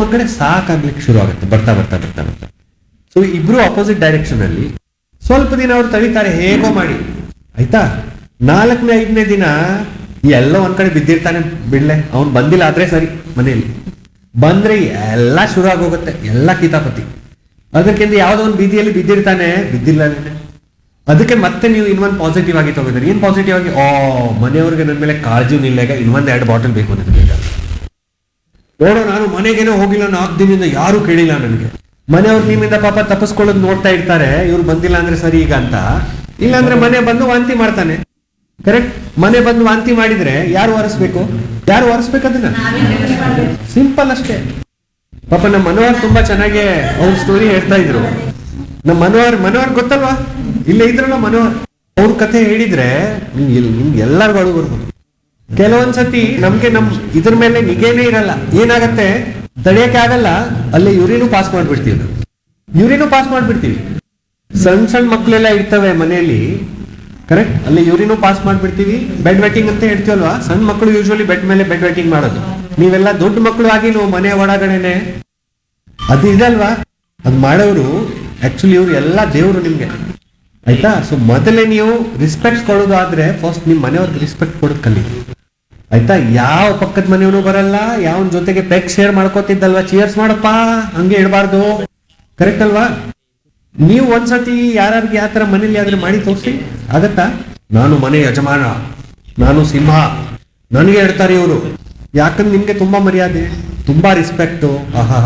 ಒಂದ್ ಕಡೆ ಸಾಕಾಗ್ಲಿಕ್ಕೆ ಶುರು ಆಗುತ್ತೆ ಬರ್ತಾ ಬರ್ತಾ ಬರ್ತಾ ಬರ್ತಾ ಸೊ ಇಬ್ರು ಅಪೋಸಿಟ್ ಡೈರೆಕ್ಷನ್ ಅಲ್ಲಿ ಸ್ವಲ್ಪ ದಿನ ಅವ್ರು ತಳಿತಾರೆ ಹೇಗೋ ಮಾಡಿ ಆಯ್ತಾ ನಾಲ್ಕನೇ ಐದನೇ ದಿನ ಎಲ್ಲ ಒಂದ್ ಕಡೆ ಬಿದ್ದಿರ್ತಾನೆ ಬಿಡ್ಲೆ ಅವ್ನು ಬಂದಿಲ್ಲ ಆದ್ರೆ ಸರಿ ಮನೆಯಲ್ಲಿ ಬಂದ್ರೆ ಎಲ್ಲ ಶುರು ಆಗೋಗುತ್ತೆ ಎಲ್ಲ ಕಿತಾಪತಿ ಅದಕ್ಕಿಂತ ಯಾವ್ದೋ ಒಂದು ಬೀದಿಯಲ್ಲಿ ಬಿದ್ದಿರ್ತಾನೆ ಬಿದ್ದಿಲ್ಲ ಅಲ್ಲೇನೆ. ಅದಕ್ಕೆ ಮತ್ತೆ ನೀವು ಇನ್ನೊಂದು ಪಾಸಿಟಿವ್ ಆಗಿ ತಗೋತೀರಿ ಏನ್ ಪಾಸಿಟಿವ್ ಆಗಿ ಓ ಮನೆಯವ್ರಿಗೆ ನನ್ನ ಮೇಲೆ ಕಾಳಜಿ ಇಲ್ಲ ಈಗ ಇನ್ನೊಂದ್ ಎರಡು ಬಾಟಲ್ ಬೇಕು ನನಗೆ ಈಗ ನೋಡೋ ನಾನು ಮನೆಗೇನೋ ಹೋಗಿಲ್ಲ ನಾಲ್ಕು ದಿನದಿಂದ ಯಾರು ಕೇಳಿಲ್ಲ ನನಗೆ ಮನೆಯವ್ರು ನಿಮ್ಮಿಂದ ಪಾಪ ತಪ್ಪಿಸ್ಕೊಳ್ಳೋದು ನೋಡ್ತಾ ಇರ್ತಾರೆ ಇವ್ರು ಬಂದಿಲ್ಲ ಅಂದ್ರೆ ಸರಿ ಈಗ ಅಂತ ಇಲ್ಲಾಂದ್ರೆ ಮನೆ ಬಂದು ವಾಂತಿ ಮಾಡ್ತಾನೆ ಕರೆಕ್ಟ್ ಮನೆ ಬಂದು ವಾಂತಿ ಮಾಡಿದ್ರೆ ಯಾರು ಒರೆಸ್ಬೇಕು ಯಾರು ಒರೆಸ್ಬೇಕು ಅದನ್ನ ಸಿಂಪಲ್ ಅಷ್ಟೇ ಪಾಪ ನಮ್ಮ ಮನೋಹರ್ ತುಂಬಾ ಚೆನ್ನಾಗಿ ಅವ್ರ ಸ್ಟೋರಿ ಹೇಳ್ತಾ ಇದ್ರು ನಮ್ಮ ಮನೋಹರ್ ಮನೋಹರ್ ಗೊತ್ತಲ್ವಾ ಇಲ್ಲೇ ಇದ್ರಲ್ಲ ಮನೋಹರ್ ಅವ್ರ ಕಥೆ ಹೇಳಿದ್ರೆ ನಿಮ್ಗೆ ಎಲ್- ನಿಮ್ಗೆ ಎಲ್ಲರಿಗೂ ಅಳು ಬರ್ಬೋದು ಕೆಲವೊಂದ್ಸತಿ ನಮ್ಗೆ ನಮ್ ಇದ್ರ ಮೇಲೆ ನಿಗೇನೇ ಇರಲ್ಲ ಏನಾಗತ್ತೆ ತಡೆಯಕ್ಕೆ ಆಗಲ್ಲ ಅಲ್ಲೇ ಯೂರಿನು ಪಾಸ್ ಮಾಡ್ಬಿಡ್ತೀವಿ ನಾವು ಯೂರಿನು ಪಾಸ್ ಮಾಡ್ಬಿಡ್ತೀವಿ ಸಣ್ಣ ಸಣ್ಣ ಮಕ್ಕಳೆಲ್ಲ ಇರ್ತವೆ ಮನೆಯಲ್ಲಿ ಕರೆಕ್ಟ್ ಅಲ್ಲಿ ಯೂರಿನು ಪಾಸ್ ಮಾಡ್ಬಿಡ್ತೀವಿ ಬೆಡ್ ವೆಟ್ಟಿಂಗ್ ಅಂತ ಹೇಳ್ತೀವಲ್ವಾ ಸಣ್ಣ ಮಕ್ಕಳು ಯೂಶುವಲಿ ಬೆಡ್ ಮೇಲೆ ಬೆಡ್ ವೆಟ್ಟಿಂಗ್ ಮಾಡೋದು ನೀವೆಲ್ಲ ದೊಡ್ಡ ಮಕ್ಕಳು ಆಗಿ ನೀವು ಮನೆ ಒಳಗಡೆನೆ ಅದು ಇದಲ್ವಾ ಅದು ಮಾಡೋರು ಆಕ್ಚುಲಿ ಇವ್ರು ಎಲ್ಲ ದೇವರು ನಿಮ್ಗೆ ಆಯ್ತಾ ಸೊ ಮೊದಲೇ ನೀವು ರಿಸ್ಪೆಕ್ಟ್ ಕೊಡೋದು ಆದ್ರೆ ಫಸ್ಟ್ ನಿಮ್ ಮನೆಯವ್ರಿಗೆ ರಿಸ್ಪೆಕ್ಟ್ ಕೊಡೋದು ಕಲಿ ಆಯ್ತಾ ಯಾವ ಪಕ್ಕದ ಮನೆಯವನು ಬರಲ್ಲ ಯಾವನ್ ಜೊತೆಗೆ ಪೆಕ್ ಶೇರ್ ಮಾಡ್ಕೋತಿದ್ದಲ್ವಾ ಚಿಯರ್ಸ್ ಮಾಡಪ್ಪ ಹಂಗೆ ಇಡಬಾರ್ದು ಕರೆಕ್ಟ್ ಅಲ್ವಾ ನೀವು ಒಂದ್ಸತಿ ಯಾರ್ಯಾರಿಗೆ ಯಾವ ತರ ಮನೇಲಿ ಯಾವ್ದಾರು ಮಾಡಿ ತೋರಿಸಿ ಆಗತ್ತಾ ನಾನು ಮನೆ ಯಜಮಾನ ನಾನು ಸಿಂಹ ನನಗೆ ಹೇಳ್ತಾರೆ ಇವರು ಯಾಕಂದ್ರೆ ನಿಮ್ಗೆ ತುಂಬಾ ಮರ್ಯಾದೆ ತುಂಬಾ ರಿಸ್ಪೆಕ್ಟು ಆಹಾ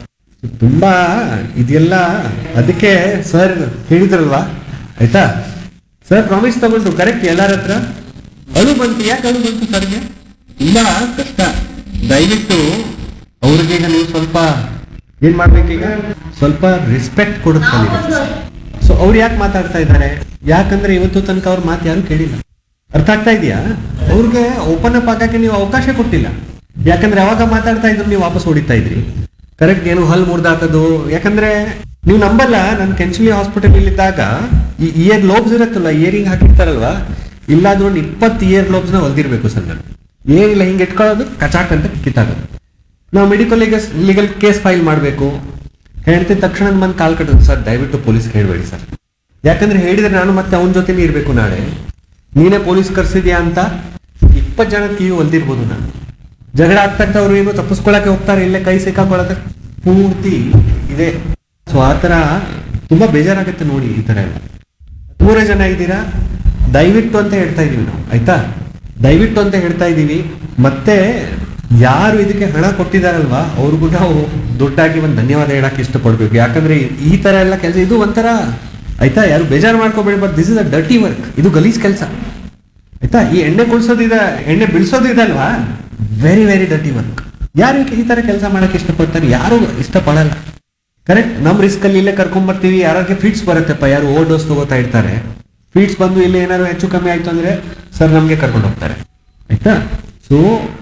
ತುಂಬಾ ಇದೆಲ್ಲ ಅದಕ್ಕೆ ಸರ್ ಹೇಳಿದ್ರಲ್ವಾ ಆಯ್ತಾ ಸರ್ ಪ್ರಾಮಿಸ್ ತಗೊಂಡು ಕರೆಕ್ಟ್ ಎಲ್ಲಾರ ಹತ್ರ ಅಳು ಬಂತು ಯಾಕೆ ಅಳು ಬಂತು ಸರ್ಗೆ ತುಂಬಾ ಕಷ್ಟ ದಯವಿಟ್ಟು ಅವ್ರಿಗೆ ಈಗ ನೀವು ಸ್ವಲ್ಪ ಏನ್ ಮಾಡ್ಬೇಕೀಗ ಸ್ವಲ್ಪ ರೆಸ್ಪೆಕ್ಟ್ ಕೊಡೋದು ಕಲಿಬೇಕು ಸೊ ಅವ್ರು ಯಾಕೆ ಮಾತಾಡ್ತಾ ಇದ್ದಾರೆ ಯಾಕಂದ್ರೆ ಇವತ್ತು ತನಕ ಅವ್ರ ಮಾತು ಯಾರು ಕೇಳಿಲ್ಲ ಅರ್ಥ ಆಗ್ತಾ ಇದೆಯಾ ಅವ್ರಿಗೆ ಓಪನ್ ಅಪ್ ಆಗಕ್ಕೆ ನೀವು ಅವಕಾಶ ಕೊಟ್ಟಿಲ್ಲ ಯಾಕಂದ್ರೆ ಯಾವಾಗ ಮಾತಾಡ್ತಾ ಇದ್ರು ನೀವು ವಾಪಸ್ ಹೊಡಿತಾ ಇದ್ರಿ ಕರೆಕ್ಟ್ ಏನು ಹಲ್ ಮುರ್ದಾಕದು ಯಾಕಂದ್ರೆ ನೀವು ನಂಬಲ್ಲ ನಾನು ಕೆಂಚಲಿ ಹಾಸ್ಪಿಟಲ್ ಇದ್ದಾಗ ಈ ಇಯರ್ ಲೋಬ್ಸ್ ಇರತ್ತಲ್ಲ ಇಯರಿಂಗ್ ಹಾಕಿರ್ತಾರಲ್ವಾ ಇಲ್ಲಾದ್ರೂ ಒಂದು ಇಪ್ಪತ್ತು ಇಯರ್ ಲೋಬ್ಸ್ ನ ಹೊಲ್ದಿರ್ಬೇಕು ಸರ್ ನಾನು ಏನಿಲ್ಲ ಹಿಂಗೆ ಇಟ್ಕೊಳ್ಳೋದು ಕಚಾಕ್ ಅಂತ ಕಿತ್ತಾಗೋದು ನಾವು ಮೆಡಿಕಲ್ ಲೀಗಲ್ ಕೇಸ್ ಫೈಲ್ ಮಾಡಬೇಕು ಹೇಳ್ತಿದ ತಕ್ಷಣ ಬಂದು ಕಾಲ್ ಕಟ್ಟೋದು ಸರ್ ದಯವಿಟ್ಟು ಪೊಲೀಸ್ ಹೇಳ್ಬೇಡಿ ಸರ್ ಯಾಕಂದ್ರೆ ಹೇಳಿದ್ರೆ ನಾನು ಮತ್ತೆ ಅವನ ಜೊತೆಲಿ ಇರ್ಬೇಕು ನಾಳೆ ನೀನೇ ಪೊಲೀಸ್ ಕರ್ಸಿದ್ಯಾ ಅಂತ ಇಪ್ಪತ್ತು ಜನ ಕಿವಿ ಹೊಲ್ದಿರ್ಬೋದು ನಾನು ಜಗಳ ಆಗ್ತಕ್ಕ ಅವ್ರು ಏನು ತಪ್ಪಿಸ್ಕೊಳಕ್ಕೆ ಹೋಗ್ತಾರೆ ಇಲ್ಲೇ ಕೈ ಸಿಕ್ಕಾಕೊಳ್ಳೋದಕ್ಕೆ ಪೂರ್ತಿ ಇದೆ ಸೊ ಆ ಥರ ತುಂಬಾ ಬೇಜಾರಾಗುತ್ತೆ ನೋಡಿ ಈ ಥರ ಎಲ್ಲ ಮೂರೇ ಜನ ಇದ್ದೀರಾ ದಯವಿಟ್ಟು ಅಂತ ಹೇಳ್ತಾ ಇದೀವಿ ನಾವು ಆಯ್ತಾ ದಯವಿಟ್ಟು ಅಂತ ಹೇಳ್ತಾ ಇದೀವಿ ಮತ್ತೆ ಯಾರು ಇದಕ್ಕೆ ಹಣ ಕೊಟ್ಟಿದಾರಲ್ವಾ ಅವ್ರಿಗೂ ನಾವು ದೊಡ್ಡಾಗಿ ಒಂದು ಧನ್ಯವಾದ ಹೇಳಕ್ ಇಷ್ಟಪಡ್ಬೇಕು ಯಾಕಂದ್ರೆ ಈ ತರ ಎಲ್ಲ ಕೆಲಸ ಇದು ಒಂಥರ ಆಯ್ತಾ ಯಾರು ಬೇಜಾರು ಮಾಡ್ಕೋಬೇಡಿ but this is a dirty work ಇದು ಗಲೀಜ್ ಕೆಲಸ ಆಯ್ತಾ ಈ ಎಣ್ಣೆ ಕುಳ್ಸೋದು ಇದೆ ಎಣ್ಣೆ ಬಿಡಿಸೋದು ಇದಲ್ವಾ ವೆರಿ ವೆರಿ ಡರ್ಟಿ ವರ್ಕ್ ಯಾರು ಈ ತರ ಕೆಲಸ ಮಾಡಕ್ಕೆ ಇಷ್ಟಪಡ್ತಾರೆ ಯಾರು ಇಷ್ಟಪಡಲ್ಲ ಕರೆಕ್ಟ್ ನಮ್ ರಿಸ್ಕ್ ಅಲ್ಲಿ ಇಲ್ಲೇ ಕರ್ಕೊಂಡ್ ಬರ್ತೀವಿ ಯಾರಿಗೆ ಫೀಟ್ಸ್ ಬರುತ್ತೆಪ್ಪ ಯಾರು ಓವರ್ ಡೋಸ್ ತಗೋತಾ ಇರ್ತಾರೆ ಫೀಟ್ಸ್ ಬಂದು ಇಲ್ಲಿ ಏನಾದ್ರು ಹೆಚ್ಚು ಕಮ್ಮಿ ಆಯ್ತು ಅಂದ್ರೆ ಸರ್ ನಮ್ಗೆ ಕರ್ಕೊಂಡು ಹೋಗ್ತಾರೆ ಆಯ್ತಾ ಸೊ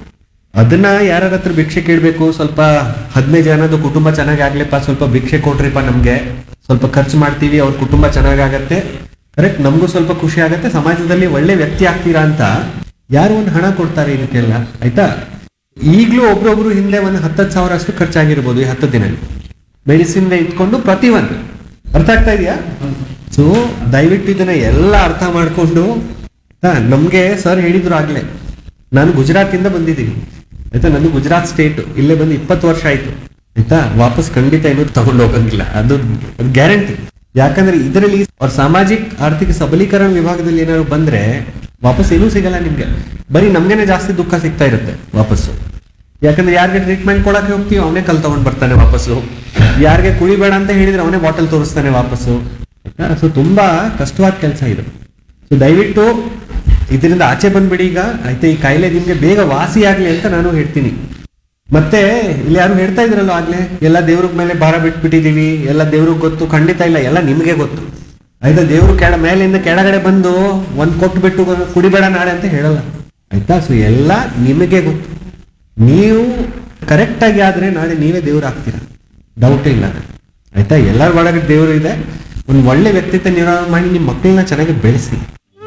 ಅದನ್ನ ಯಾರ ಹತ್ರ ಭಿಕ್ಷೆ ಕೇಳಬೇಕು ಸ್ವಲ್ಪ ಹದಿನೈದು ಜನದ ಕುಟುಂಬ ಚೆನ್ನಾಗಿ ಆಗ್ಲಿಪ್ಪ ಸ್ವಲ್ಪ ಭಿಕ್ಷೆ ಕೊಟ್ರಿಪ್ಪ ನಮ್ಗೆ ಸ್ವಲ್ಪ ಖರ್ಚು ಮಾಡ್ತೀವಿ ಅವ್ರ ಕುಟುಂಬ ಚೆನ್ನಾಗಾಗತ್ತೆ ಕರೆಕ್ಟ್ ನಮಗೂ ಸ್ವಲ್ಪ ಖುಷಿ ಆಗತ್ತೆ ಸಮಾಜದಲ್ಲಿ ಒಳ್ಳೆ ವ್ಯಕ್ತಿ ಆಗ್ತೀರಾ ಅಂತ ಯಾರು ಒಂದು ಹಣ ಕೊಡ್ತಾರೆ ಇದಕ್ಕೆಲ್ಲ ಆಯ್ತಾ ಈಗಲೂ ಒಬ್ರೊಬ್ರು ಹಿಂದೆ ಒಂದು ಹತ್ತತ್ತು ಸಾವಿರ ಅಷ್ಟು ಖರ್ಚಾಗಿರ್ಬೋದು ಈ ಹತ್ತು ದಿನ ಮೆಡಿಸಿನ್ ಇಟ್ಕೊಂಡು ಪ್ರತಿ ಒಂದು ಅರ್ಥ ಆಗ್ತಾ ಇದೆಯಾ ಸೊ ದಯವಿಟ್ಟು ಇದನ್ನ ಎಲ್ಲ ಅರ್ಥ ಮಾಡ್ಕೊಂಡು ಆಯ್ತಾ? ನಮ್ಗೆ ಸರ್ ಹೇಳಿದ್ರು ಆಗ್ಲೇ ನಾನು ಗುಜರಾತಿಂದ ಬಂದಿದ್ದೀನಿ ಆಯ್ತಾ ನಾನು ಗುಜರಾತ್ ಸ್ಟೇಟ್ ಇಲ್ಲೇ ಬಂದು ಇಪ್ಪತ್ತು ವರ್ಷ ಆಯ್ತು ಆಯ್ತಾ ವಾಪಸ್ ಖಂಡಿತ ಏನು ತಗೊಂಡು ಹೋಗಂಗಿಲ್ಲ ಅದು ಗ್ಯಾರಂಟಿ ಯಾಕಂದ್ರೆ ಇದರಲ್ಲಿ ಅವ್ರ ಸಾಮಾಜಿಕ ಆರ್ಥಿಕ ಸಬಲೀಕರಣ ವಿಭಾಗದಲ್ಲಿ ಏನಾದ್ರು ಬಂದ್ರೆ ವಾಪಸ್ ಏನೂ ಸಿಗಲ್ಲ ನಿಮ್ಗೆ ಬರೀ ನಮ್ಗೇನೆ ಜಾಸ್ತಿ ದುಃಖ ಸಿಗ್ತಾ ಇರುತ್ತೆ ವಾಪಸ್ಸು ಯಾಕಂದ್ರೆ ಯಾರಿಗೆ ಟ್ರೀಟ್ಮೆಂಟ್ ಕೊಡಕ್ಕೆ ಹೋಗ್ತೀವಿ ಅವನೇ ಕಲ್ ತಗೊಂಡ್ ಬರ್ತಾನೆ ವಾಪಸ್ಸು ಯಾರಿಗೆ ಕುಡಿಬೇಡ ಅಂತ ಹೇಳಿದ್ರೆ ಅವನೇ ಬಾಟಲ್ ತೋರಿಸ್ತಾನೆ ವಾಪಸ್ಸು ಸೊ ತುಂಬಾ ಕಷ್ಟವಾದ ಕೆಲಸ ಇದು ಸೊ ದಯವಿಟ್ಟು ಇದರಿಂದ ಆಚೆ ಬಂದ್ಬಿಡಿ ಈಗ ಆಯ್ತಾ ಈ ಕಾಯಿಲೆ ನಿಮ್ಗೆ ಬೇಗ ವಾಸಿ ಆಗ್ಲಿ ಅಂತ ನಾನು ಹೇಳ್ತೀನಿ ಮತ್ತೆ ಇಲ್ಲಿ ಯಾರು ಹೇಳ್ತಾ ಇದ್ರಲ್ಲ ಆಗ್ಲೇ ಎಲ್ಲ ದೇವ್ರ ಮೇಲೆ ಭಾರ ಬಿಟ್ಬಿಟ್ಟಿದೀವಿ ಎಲ್ಲ ದೇವ್ರಿಗೆ ಗೊತ್ತು ಖಂಡಿತ ಇಲ್ಲ ಎಲ್ಲ ನಿಮ್ಗೆ ಗೊತ್ತು ಆಯ್ತಾ ದೇವ್ರು ಕೆಳ ಮೇಲಿಂದ ಕೆಳಗಡೆ ಬಂದು ಒಂದ್ ಕೊಟ್ಟು ಬಿಟ್ಟು ಕುಡಿಬೇಡ ನಾಳೆ ಅಂತ ಹೇಳಲ್ಲ ಆಯ್ತಾ ಸೊ ಎಲ್ಲ ನಿಮಗೆ ಗೊತ್ತು ನೀವು ಕರೆಕ್ಟ್ ಆಗಿ ಆದ್ರೆ ನಾಳೆ ನೀವೇ ದೇವ್ರು ಆಗ್ತೀರಾ ಡೌಟ್ ಇಲ್ಲ ಆಯ್ತಾ ಎಲ್ಲರ ಒಳಗೆ ದೇವರು ಇದೆ ಒಂದು ಒಳ್ಳೆ ವ್ಯಕ್ತಿತ್ವ ನಿರ್ಮಾಣ ಮಾಡಿ ನಿಮ್ಮ ಮಕ್ಕಳನ್ನ ಚೆನ್ನಾಗಿ ಬೆಳೆಸಿ